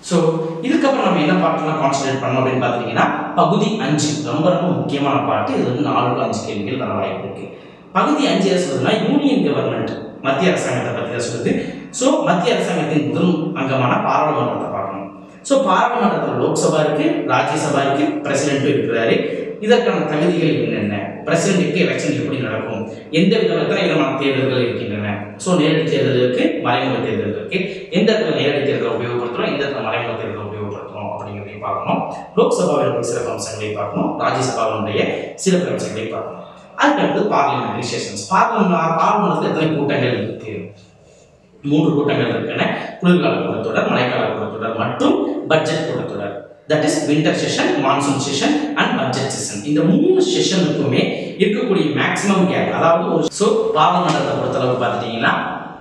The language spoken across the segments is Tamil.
ஸோ இதுக்கப்புறம் நம்ம என்ன பாட்டுலாம் கான்சன்ட்ரேட் பண்ணோம் அப்படின்னு பார்த்தீங்கன்னா பகுதி அஞ்சு ரொம்ப ரொம்ப முக்கியமான பாட்டு இது வந்து நாலு to அஞ்சு கேள்விகள் வர வாய்ப்பு இருக்கு பகுதி அஞ்சு என்ன சொல்றதுன்னா யூனியன் கவர்மெண்ட் மத்திய அரசாங்கத்தை பற்றி தான் சொல்லுது ஸோ மத்திய அரசாங்கத்தின் முதல் அங்கமான பாராளுமன்றத்தை பார்க்கணும் ஸோ பாராளுமன்றத்தில் லோக்சபா இருக்கு ராஜ்யசபா இருக்கு பிரசிடென்ட்டும் இருக்கிறாரு இதற்கான தகுதிகள் என்னென்ன பிரசிடென்ட்டுக்கு எலெக்ஷன் எப்படி நடக்கும் எந்த விதம் எத்தனை விதமான தேர்தல்கள் இருக்கின்றன ஸோ நேரடி தேர்தல் இருக்கு மறைமுக தேர்தல் இருக்கு எந்த இடத்துல நேரடி தேர்தலை உபயோகப்படுத்துறோம் எந்த இடத்துல மறைமுக தேர்தலை உபயோகப்படுத்துறோம் அப்படிங்கிறதையும் பார்க்கணும் லோக்சபாவினுடைய சிறப்பு அம்சங்களை பார்க்கணும் ராஜ்யசபாவினுடைய சிறப்பு அம்சங்களை பார்க்கணும் அதுக்கடுத்து பார்லிமெண்டரி செஷன்ஸ் பார்லிமெண்ட் பார்லிமெண்ட்ல எத்தனை கூட்டங்கள் இருக்கு மூன்று கூட்டங்கள் இருக்கின்றன குளிர்கால கூட்டத்தொடர் மழைக்கால கூட்டத்தொடர் மற்றும் பட்ஜெட் கூட்டத்தொடர் that is winter session monsoon session and budget session இந்த மூணு செஷனுக்குமே இருக்கக்கூடிய மேக்ஸிமம் கேப் அதாவது ஒரு ஸோ பார்லிமெண்டத்தை பொறுத்தளவு பார்த்துட்டீங்கன்னா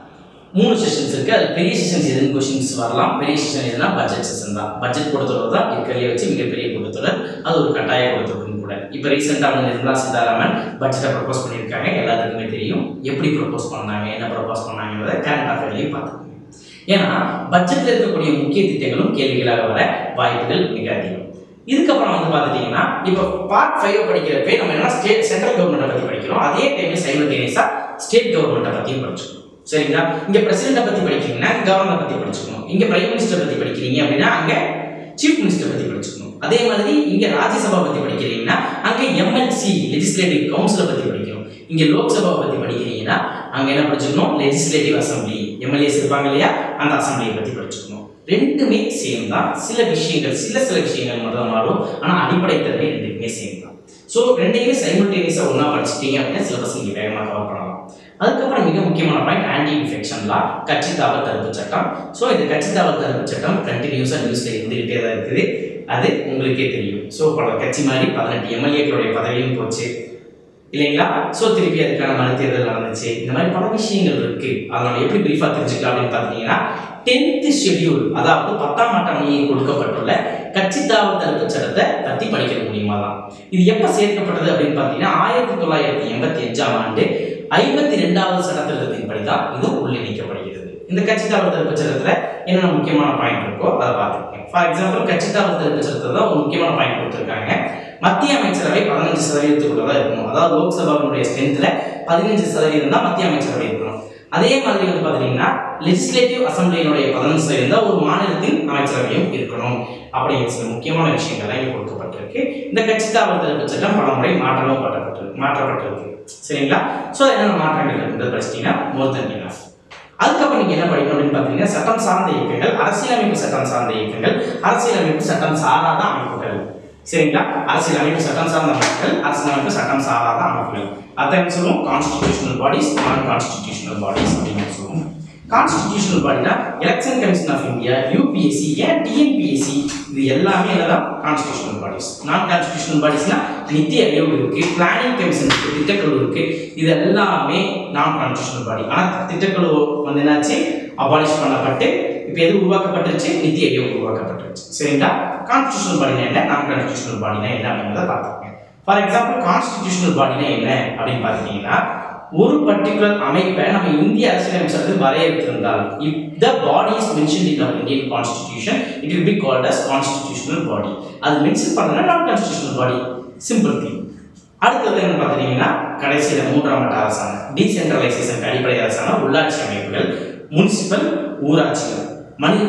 மூணு செஷன்ஸ் இருக்கு அது பெரிய செஷன்ஸ் எதுன்னு கொஸ்டின்ஸ் வரலாம் பெரிய செஷன் எதுனா பட்ஜெட் செஷன் தான் பட்ஜெட் கூட்டத்தொடர் தான் இருக்கிறதுலே வச்சு மிகப்பெரிய கூட்டத்தொடர் அது ஒரு கட்டாய கூட்டத்தொடரும் கூட இப்போ ரீசெண்டாக வந்து நிர்மலா சீதாராமன் பட்ஜெட்டை ப்ரப்போஸ் பண்ணியிருக்காங்க எல்லாத்துக்குமே தெரியும் எப்படி ப்ரப்போஸ் பண்ணாங்க என்ன ப்ரப்போஸ் பண்ணாங்கிறத கரண்ட் அஃபேர்லையும் பார்த்துக்கோங்க ஏன்னா பட்ஜெட்டில் இருக்கக்கூடிய முக்கிய திட்டங்களும் கேள்விகளாக வர வாய்ப்புகள் மிக அதிகம் இதுக்கப்புறம் வந்து பார்த்துட்டிங்கன்னா இப்போ பார்ட் ஃபைவ் படிக்கிறப்பே நம்ம என்ன ஸ்டேட் சென்ட்ரல் கவர்மெண்ட்டை பற்றி படிக்கிறோம் அதே டைமில் சைமல்டேனியஸாக ஸ்டேட் கவர்மெண்ட்டை பற்றியும் படிச்சுக்கணும் சரிங்களா இங்கே பிரசிடெண்ட்டை பற்றி படிக்கிறீங்கன்னா கவர்னர் பற்றி படிச்சுக்கணும் இங்கே பிரைம் மினிஸ்டர் பற்றி படிக்கிறீங்க அப்படின்னா அங்கே சீஃப் மினிஸ்டர் பற்றி படிச்சுக்கணும் அதே மாதிரி இங்கே ராஜ்யசபா பற்றி படிக்கிறீங்கன்னா அங்கே எம்எல்சி லெஜிஸ்லேட்டிவ் கவுன்சிலை பற்றி படிக்கணும் இங்கே லோக்சபா பற்றி படிக்கிறீங்கன்னா அங்கே என்ன படிச்சுக்கணும் லெஜிஸ்லேட்டிவ் அசம்பிளி எம்எல்ஏஸ் இருப்பாங்க இல்லையா அந்த அசம்பிளியை பற்றி படிச்சுக்கணும் ரெண்டுமே சேம் தான் சில விஷயங்கள் சில சில விஷயங்கள் மட்டும் மாறும் ஆனால் அடிப்படை தன்மை ரெண்டுக்குமே சேம் தான் ஸோ ரெண்டையுமே சைமல்டேனியஸாக ஒன்றா படிச்சிட்டீங்க அப்படின்னா சிலபஸ் நீங்கள் வேகமாக கவர் பண்ணலாம் அதுக்கப்புறம் மிக முக்கியமான பாயிண்ட் ஆன்டி இன்ஃபெக்ஷன் லா கட்சி தாவல் தடுப்பு சட்டம் ஸோ இந்த கட்சி தாவல் தடுப்பு சட்டம் கண்டினியூஸாக நியூஸில் இருந்துகிட்டே தான் இருக்குது அது உங்களுக்கே தெரியும் ஸோ பல கட்சி மாதிரி பதினெட்டு எம்எல்ஏக்களுடைய பதவியும் போச்சு இல்லைங்களா ஸோ திருப்பி அதுக்கான மறு தேர்தல் நடந்துச்சு இந்த மாதிரி பல விஷயங்கள் இருக்கு அதை நம்ம எப்படி பிரீஃபாக தெரிஞ்சுக்கலாம் அப்படின்னு பார்த்தீங்கன்னா டென்த் ஷெட்யூல் அதாவது பத்தாம் அட்டவணையில் கொடுக்கப்பட்டுள்ள கட்சி தாவல் தடுப்பு சட்டத்தை பற்றி படிக்க முடியுமா தான் இது எப்போ சேர்க்கப்பட்டது அப்படின்னு பார்த்தீங்கன்னா ஆயிரத்தி தொள்ளாயிரத்தி எண்பத்தி அஞ்சாம் ஆண்டு ஐம்பத்தி ரெண்டாவது சட்டத்திட்டத்தின் படி தான் இது உள்ளிணைக்கப்படுகிறது இந்த கட்சி தாவல் தடுப்பு சட்டத்தில் என்னென்ன முக்கியமான பாயிண்ட் இருக்கோ அதை பார்த்துக்கோங்க ஃபார் எக்ஸாம்பிள் கட்சி தாவல் தடுப்பு சட்டத்தில் தான் ஒரு முக்கியமான பாயிண்ட் கொடுத்துருக்காங்க மத்திய அமைச்சரவை பதினஞ்சு சதவீதத்துக்குள்ள தான் இருக்கணும் அதாவது லோக்சபாவினுடைய ஸ்ட்ரென்த்தில் பதினஞ்சு சதவீதம் தான் மத்திய அமைச்சரவை இருக்கணும் அதே மாதிரி வந்து பார்த்தீங்கன்னா லெஜிஸ்லேட்டிவ் அசம்பிளியினுடைய பதினஞ்சு சதவீதம் தான் ஒரு மாநிலத்தின் அமைச்சரவையும் இருக்கணும் அப்படிங்கிற சில முக்கியமான விஷயங்கள்லாம் இங்கே கொடுக்கப்பட்டிருக்கு இந்த கட்சி தாவல் தடுப்பு சட்டம் பல முறை மாற்றமும் பட்டப்பட்டிருக்கு மாற்றப்பட்டிருக்கு சரிங்களா ஸோ என்னென்ன மாற்றங்கள் இருக்குன்றது படிச்சிட்டிங்கன்னா மோர் தென் இனஃப் அதுக்கப்புறம் நீங்கள் என்ன படிக்கணும் அப்படின்னு பார்த்தீங்கன்னா சட்டம் சார்ந்த இயக்கங்கள் அரசியலமைப்பு சட்டம் சார்ந்த இயக்கங்கள் அரசியலமைப்பு சட்டம் சாராத அமைப்புகள் சரிங்களா அரசியலமைப்பு சட்டம் சார்ந்த அமைப்புகள் அரசியலமைப்பு சட்டம் சாராத அமைப்புகள் அதான் சொல்லுவோம் constitutional bodies non constitutional bodies அப்படின்னு சொல்லுவோம் கான்ஸ்டிடியூஷனல் பாடினா election commission of India UPSC ஏன் டிஎன்பிஎஸ்சி இது எல்லாமே என்னதான் கான்ஸ்டிடியூஷனல் பாடிஸ் நான் கான்ஸ்டிடியூஷனல் பாடிஸ்னா நித்தி ஆயோக் இருக்கு பிளானிங் கமிஷன் இருக்கு திட்டக்குழு இருக்கு இது எல்லாமே நான் கான்ஸ்டிடியூஷனல் பாடி ஆனால் திட்டக்குழு வந்து என்னாச்சு அபாலிஷ் பண்ணப்பட்டு இப்போ எது உருவாக்கப்பட்டுருச்சு நித்தி ஆயோக் உருவாக்கப்பட்டுருச்சு சரிங்களா கான்ஸ்டிடியூஷனல் பாடினா என்ன நான் கான்ஸ்டிடியூஷனல் பாடினா என்ன அப்படிங்கிறத பார்த்துக்கோங்க ஃபார் எக்ஸாம்பிள் கான்ஸ்டிடியூஷனல் பாடினா என்ன அப்படின்னு பார்த்துட்டீங்கன்னா ஒரு பர்டிகுலர் அமைப்பை நம்ம இந்திய அரசியலமைப்பு சட்டத்தில் வரையறுத்திருந்தால் if the body is mention in our Indian constitution it will be called as constitutional body அது மென்ஷன் பண்ணனா நான் கான்ஸ்டிடியூஷனல் பாடி சிம்பிள் திங் அடுத்தது என்ன பார்த்துட்டீங்கன்னா கடைசியில் மூன்றாம் மட்ட அரசாங்கம் டீசென்ட்ரலைசேஷன் அடிப்படை அரசாங்கம் உள்ளாட்சி அமைப்புகள் முனிசிபல் ஊராட்சிகள் மணி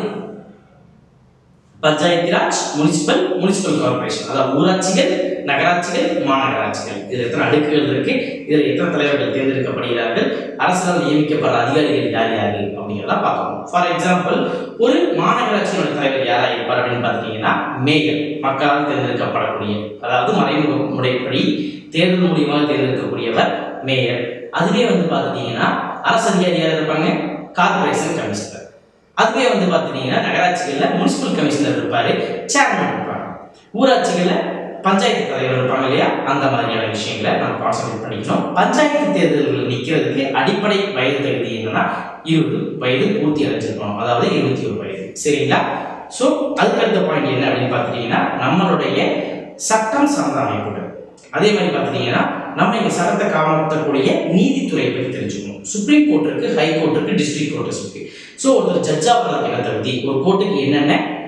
panchayat raj municipal municipal corporation அதாவது ஊராட்சிகள் நகராட்சிகள் மாநகராட்சிகள் இதில் எத்தனை அடுக்குகள் இருக்கு இதில் எத்தனை தலைவர்கள் தேர்ந்தெடுக்கப்படுகிறார்கள் அரசால் நியமிக்கப்படுற அதிகாரிகள் யார் யார் அப்படிங்கிறத பார்க்கணும் ஃபார் எக்ஸாம்பிள் ஒரு மாநகராட்சியோட தலைவர் யாராக இருப்பார் அப்படின்னு பார்த்தீங்கன்னா மேயர் மக்களால் தேர்ந்தெடுக்கப்படக்கூடிய அதாவது மறைமுக முறைப்படி தேர்தல் மூலியமாக தேர்ந்தெடுக்கக்கூடியவர் மேயர் அதுவே வந்து பார்த்துட்டீங்கன்னா அரசு அதிகாரி யார் இருப்பாங்க கார்பரேஷன் கமிஷனர் அதுவே வந்து பார்த்துட்டீங்கன்னா நகராட்சிகளில் முனிசிபல் கமிஷனர் இருப்பார் சேர்மன் இருப்பாங்க ஊராட்சிகளில் பஞ்சாயத்து தலைவர் இருப்பாங்க இல்லையா அந்த மாதிரியான விஷயங்களை நம்ம கான்சன்ட்ரேட் பண்ணிக்கணும் பஞ்சாயத்து தேர்தல்கள் நிற்கிறதுக்கு அடிப்படை வயது தகுதி என்னன்னா இருபது வயது பூர்த்தி அடைஞ்சிருக்கணும் அதாவது இருபத்தி ஒரு வயது சரிங்களா ஸோ அதுக்கடுத்த பாயிண்ட் என்ன அப்படின்னு பார்த்துட்டீங்கன்னா நம்மளுடைய சட்டம் சார்ந்த அமைப்புகள் அதே மாதிரி பார்த்துட்டீங்கன்னா நம்ம இங்கே சட்டத்தை காப்பாற்றக்கூடிய நீதித்துறை பற்றி தெரிஞ்சுக்கணும் சுப்ரீம் கோர்ட் இருக்கு ஹை கோர்ட் இருக்கு டிஸ்ட்ரிக்ட் கோர்ட் இருக்கு ஸோ ஒருத்தர் ஜட்ஜா வர்றதுக்கு என்ன தகுதி ஒரு கோர்ட்டுக்கு என்னென்ன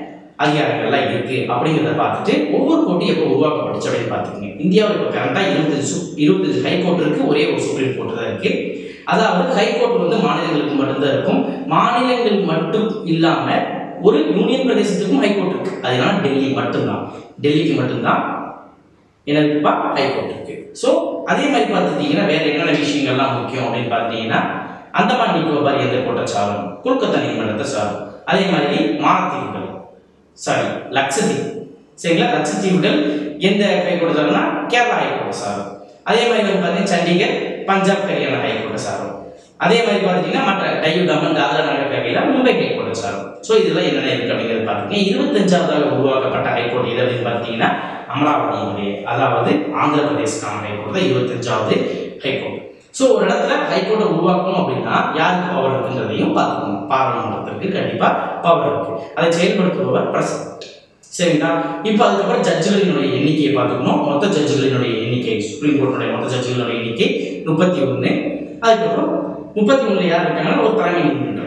அதிகாரங்கள்லாம் இருக்கு அப்படிங்கிறத பார்த்துட்டு ஒவ்வொரு கோர்ட்டும் எப்போ உருவாக்கப்பட்டுச்சு அப்படின்னு பார்த்துக்கோங்க இந்தியாவில் இப்போ கரெக்டாக இருபத்தஞ்சு சு இருபத்தஞ்சு ஹைகோர்ட் இருக்கு ஒரே ஒரு சுப்ரீம் கோர்ட் தான் இருக்கு அதாவது ஹைகோர்ட் வந்து மாநிலங்களுக்கு மட்டும்தான் இருக்கும் மாநிலங்கள் மட்டும் இல்லாம ஒரு யூனியன் பிரதேசத்துக்கும் ஹைகோர்ட் இருக்கு அதனால டெல்லி மட்டும்தான் டெல்லிக்கு மட்டும்தான் என்ன இருக்குப்பா ஹைகோர்ட் இருக்கு ஸோ அதே மாதிரி பார்த்துட்டீங்கன்னா வேற என்னென்ன விஷயங்கள்லாம் முக்கியம் அப்படின்னு பார்த்தீங்கன்னா அந்தமான் நிக்கோபார் எந்த கோட்டை சாரும் கொல்கத்தா நீதிமன்றத்தை சாரும் அதே மாதிரி மாலத்தீவுகள் சாரி லட்சத்தீவு சரிங்களா லட்சத்தீவுகள் எந்த ஹைகோர்ட் சாரும்னா கேரளா ஹைகோர்ட் சாரும் அதே மாதிரி வந்து பார்த்தீங்கன்னா சண்டிகர் பஞ்சாப் ஹரியானா ஹைகோர்ட் சாரும் அதே மாதிரி பார்த்தீங்கன்னா மற்ற டையூ தமன் தாதரா நகர் ஹவேலியில் மும்பை ஹைகோர்ட் சாரும் ஸோ இதெல்லாம் என்னென்ன இருக்கு அப்படிங்கிறது பார்த்தீங்கன்னா இருபத்தஞ்சாவதாக உருவாக்கப்பட்ட ஹைகோர்ட் எது அப்படின்னு பார்த்தீங்கன்னா அமலாவதியினுடைய அதாவது ஆந்திர பிரதேசக்கான ஹைகோர்ட் தான் இருபத்தஞ்சாவது ஹைகோர்ட் ஸோ ஒரு இடத்துல ஹைகோர்ட்டை உருவாக்கணும் அப்படின்னா யாருக்கு பவர் இருக்குங்கிறதையும் பார்த்துக்கணும் பாராளுமன்றத்திற்கு கண்டிப்பாக பவர் இருக்கு அதை செயல்படுத்துபவர் பிரசிடென்ட் சரிங்களா இப்போ அதுக்கப்புறம் ஜட்ஜுகளினுடைய எண்ணிக்கையை பார்த்துக்கணும் மொத்த ஜட்ஜுகளினுடைய எண்ணிக்கை சுப்ரீம் கோர்ட்டுடைய மொத்த ஜட்ஜுகளினுடைய எண்ணிக்கை முப்பத்தி ஒன்று அதுக்கப்புறம் முப்பத்தி ஒன்றில் யார் இருக்காங்கன்னா ஒரு தலைமை நீதிமன்றம்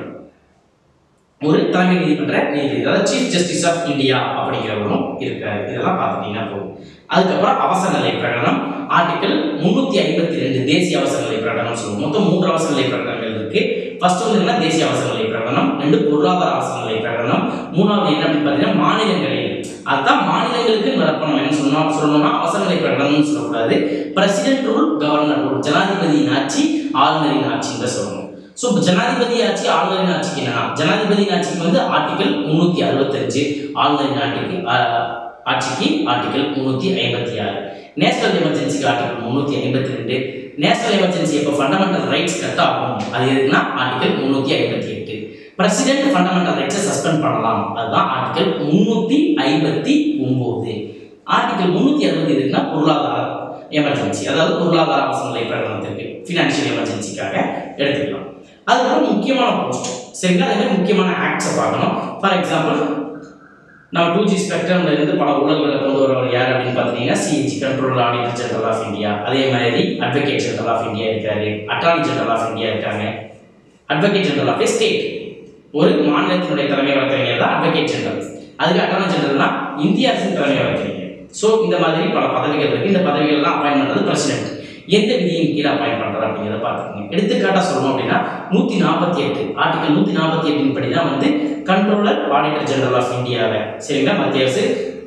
ஒரு தலைமை நீதிமன்ற நீதிபதி அதாவது சீஃப் ஜஸ்டிஸ் ஆஃப் இந்தியா அப்படிங்கிறவரும் இருக்காரு இதெல்லாம் பார்த்துட்டீங்கன்னா போதும் அதுக்கப்புறம் அவசர நிலை பிரகடனம் ஆர்டிகல் முன்னூத்தி ஐம்பத்தி ரெண்டு தேசிய அவசர நிலை பிரகடனம் சொல்லுவோம் மொத்தம் மூன்று அவசர நிலை பிரகடனங்கள் இருக்கு ஃபர்ஸ்ட் வந்து என்ன தேசிய அவசர நிலை பிரகடனம் ரெண்டு பொருளாதார அவசர நிலை பிரகடனம் மூணாவது என்ன அப்படின்னு பார்த்தீங்கன்னா மாநிலங்களில் அதுதான் மாநிலங்களுக்கு நடப்பணும் என்ன சொன்னோம் சொல்லணும்னா அவசர நிலை பிரகடனம்னு சொல்லக்கூடாது பிரசிடென்ட் ரூல் கவர்னர் ரூல் ஜனாதிபதியின் ஆட்சி ஆளுநரின் ஆட்சின்னு தான் சொல்லணும் ஸோ ஜனாதிபதி ஆட்சி ஆளுநரின் ஆட்சிக்கு என்னன்னா ஜனாதிபதியின் ஆட்சிக்கு வந்து ஆர்டிகல் முன்னூத்தி அறுபத்தஞ்சு ஆளுநரின் ஆட்சிக்கு ஆஹ், ஆட்சிக்கு ஆர்டிகல் முன்னூத்தி ஐம்பத்தி ஆறு நேஷனல் எமர்ஜென்சிக்கு ஆர்டிகல் முன்னூத்தி ஐம்பத்தி ரெண்டு நேஷனல் எமர்ஜென்சி எப்போ ஃபண்டமெண்டல் ரைட்ஸ் கட் ஆகும் அது எதுக்குன்னா ஆர்டிகல் முன்னூத்தி ஐம்பத்தி எட்டு பிரசிடென்ட் ஃபண்டமெண்டல் ரைட்ஸை சஸ்பெண்ட் பண்ணலாம் அதுதான் ஆர்டிகல் முன்னூத்தி ஐம்பத்தி ஒன்பது ஆர்டிகல் முன்னூத்தி அறுபது எதுக்குன்னா பொருளாதார எமர்ஜென்சி அதாவது பொருளாதார அவசர நிலை பிரகடனத்திற்கு ஃபினான்ஷியல் எமர்ஜென்சிக்காக எடுத்துக்கலாம் அதுக்கப்புறம் முக்கியமான போஸ்ட் சரிங்களா அதே மாதிரி முக்கியமான ஆக்ட்ஸை பார்க்கணும் ஃபார் எக்ஸாம்பிள் நம்ம டூ ஜி ஸ்பெக்ட்ரம்ல இருந்து பல ஊழல்களை கொண்டு வரவர் யார் அப்படின்னு பார்த்தீங்கன்னா சிஹெச் control auditor general of India அதே மாதிரி அட்வொகேட் ஜெனரல் ஆஃப் இந்தியா இருக்காரு அட்டார்னி ஜெனரல் ஆஃப் இந்தியா இருக்காங்க அட்வொகேட் ஜெனரல் ஆஃப் ஸ்டேட் ஒரு மாநிலத்தினுடைய தலைமை வழக்கறிஞர் தான் அட்வொகேட் ஜெனரல் அதுக்கு அட்டார்னி ஜெனரல்னா இந்திய அரசின் தலைமை வழக்கறிஞர் ஸோ இந்த மாதிரி பல பதவிகள் இருக்கு இந்த பதவிகள்லாம் அப்பாயின் பண்ணுறது பிரசிடென்ட் எந்த விதியின் கீழே அப்பாயின் பண்றாரு அப்படிங்கிறத பார்த்துக்கோங்க எடுத்துக்காட்டா சொல்லணும் அப்படின்னா நூற்றி நாற்பத்தி எட்டு ஆர்டிகல் நூற்றி நாற்பத்தி எட்டின் படி தான் வந்து கண்ட்ரோலர் ஆடிட்டர் ஜெனரல் ஆஃப் இந்தியாவை சரிங்களா மத்திய அரசு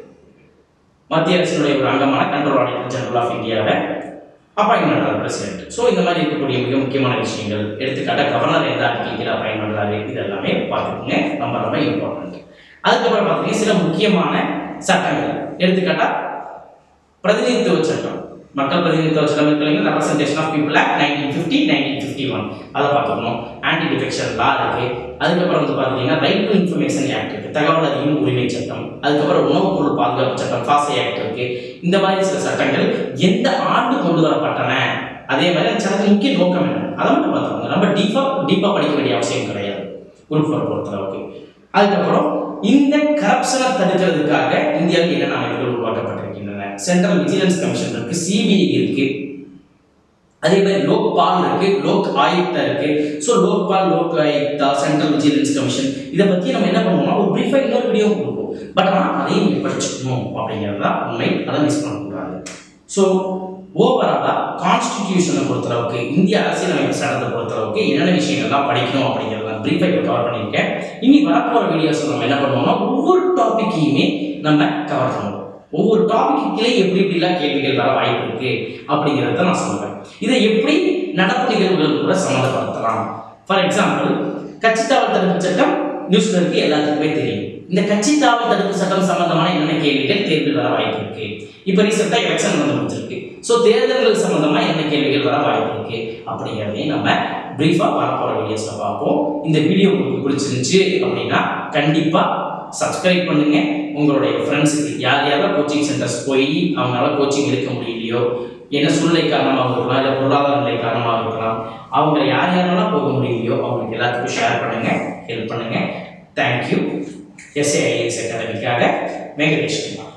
மத்திய அரசினுடைய ஒரு அங்கமான கண்ட்ரோல் ஆடிட்டர் ஜெனரல் ஆஃப் இந்தியாவை அப்பாயின் பண்றாரு பிரசிடென்ட் ஸோ இந்த மாதிரி இருக்கக்கூடிய மிக முக்கியமான விஷயங்கள் எடுத்துக்காட்டா கவர்னர் எந்த ஆர்டிகல் கீழே அப்பாயின் பண்றாரு இது எல்லாமே பார்த்துக்கோங்க ரொம்ப ரொம்ப இம்பார்ட்டன்ட் அதுக்கப்புறம் பார்த்தீங்கன்னா சில முக்கியமான சட்டங்கள் எடுத்துக்காட்டா பிரதிநிதித்துவ சட்டம் மக்கள் பிரதிநிதித்துவ சட்டம் இருக்கிறீங்க representation of people act nineteen fifty nineteen fifty one அதை பார்த்துக்கணும் ஆன்டி டிஃபெக்ஷன் லா இருக்கு அதுக்கப்புறம் வந்து பார்த்தீங்கன்னா ரைட் டு இன்ஃபர்மேஷன் ஆக்ட் இருக்கு தகவல் அறியும் உரிமை சட்டம் அதுக்கப்புறம் உணவுப் பொருள் பாதுகாப்பு சட்டம் ஃபாசை ஆக்ட் இருக்கு இந்த மாதிரி சில சட்டங்கள் எந்த ஆண்டு கொண்டு வரப்பட்டன அதே மாதிரி அந்த சட்டத்தின் முக்கிய நோக்கம் என்ன அதை மட்டும் பார்த்துக்கோங்க நம்ம டீப்பா டீப்பா படிக்க வேண்டிய அவசியம் கிடையாது குரூப் ஃபோர் பொறுத்தளவுக்கு அதுக்கப்புறம் இந்த கரப்ஷனை தடுக்கிறதுக்காக இந்தியாவில் என்னென்ன அமைப்புகள் உருவாக்கப்பட்டிருக்கின்றன சென்ட்ரல் விஜிலன்ஸ் கமிஷன் இருக்கு சிபிஐ இருக்கு அதே மாதிரி லோக்பால் இருக்கு லோக் ஆயுக்தா இருக்கு so Lokpal Lok Ayukta central vigilance commission இதை பத்தி நம்ம என்ன பண்ணுவோம்னா ஒரு பிரீஃபா இன்னொரு வீடியோ கொடுப்போம் பட் ஆனால் அதையும் நீங்க படிச்சுக்கணும் அப்படிங்கிறது தான் உண்மை அதை மிஸ் பண்ணக்கூடாது ஸோ ஓவராலா கான்ஸ்டிடியூஷனை பொறுத்தளவுக்கு இந்திய அரசியலமைப்பு சட்டத்தை பொறுத்தளவுக்கு என்னென்ன விஷயங்கள்லாம் படிக்கணும் அப்படிங்கிறத நான் பிரீஃபை கவர் பண்ணியிருக்கேன் இனி வரப்போகிற வீடியோஸ் நம்ம என்ன பண்ணுவோம்னா ஒவ்வொரு டாப்பிக்கையுமே நம்ம கவர் பண்ணுவோம் ஒவ்வொரு டாபிக் கீழே எப்படி எப்படிலாம் கேள்விகள் வர வாய்ப்பு இருக்கு அப்படிங்கிறத நான் சொல்லுவேன் இதை எப்படி நடப்பு நிகழ்வுகள் கூட சம்மந்தப்படுத்தலாம் ஃபார் எக்ஸாம்பிள் கட்சி தாவல் தடுப்பு சட்டம் நியூஸ்ல இருக்கு எல்லாத்துக்குமே தெரியும் இந்த கட்சி தாவல் தடுப்பு சட்டம் சம்பந்தமான என்னென்ன கேள்விகள் தேர்வில் வர வாய்ப்பு இருக்கு இப்போ ரீசெண்டாக எலெக்ஷன் வந்து முடிச்சிருக்கு ஸோ தேர்தல்கள் சம்பந்தமா என்ன கேள்விகள் வர வாய்ப்பு இருக்கு அப்படிங்கிறதையும் நம்ம பிரீஃபாக வரப்போகிற வீடியோஸில் பார்ப்போம் இந்த வீடியோ உங்களுக்கு பிடிச்சிருந்துச்சு அப்படின்னா கண்டிப்பாக சப்ஸ்கிரைப் பண்ணுங்க உங்களுடைய ஃப்ரெண்ட்ஸுக்கு யார் யாரெல்லாம் கோச்சிங் சென்டர்ஸ் போய் அவங்களால கோச்சிங் எடுக்க முடியலையோ என்ன சூழ்நிலை காரணமாக இருக்கலாம் இல்லை பொருளாதார நிலை காரணமாக இருக்கலாம் அவங்க யார் யாரெல்லாம் போக முடியலையோ அவங்களுக்கு எல்லாத்துக்கும் ஷேர் பண்ணுங்க ஹெல்ப் பண்ணுங்க தேங்க்யூ எஸ்ஏஐஎஸ் அகாடமிக்காக வெங்கடேஷ் குமார்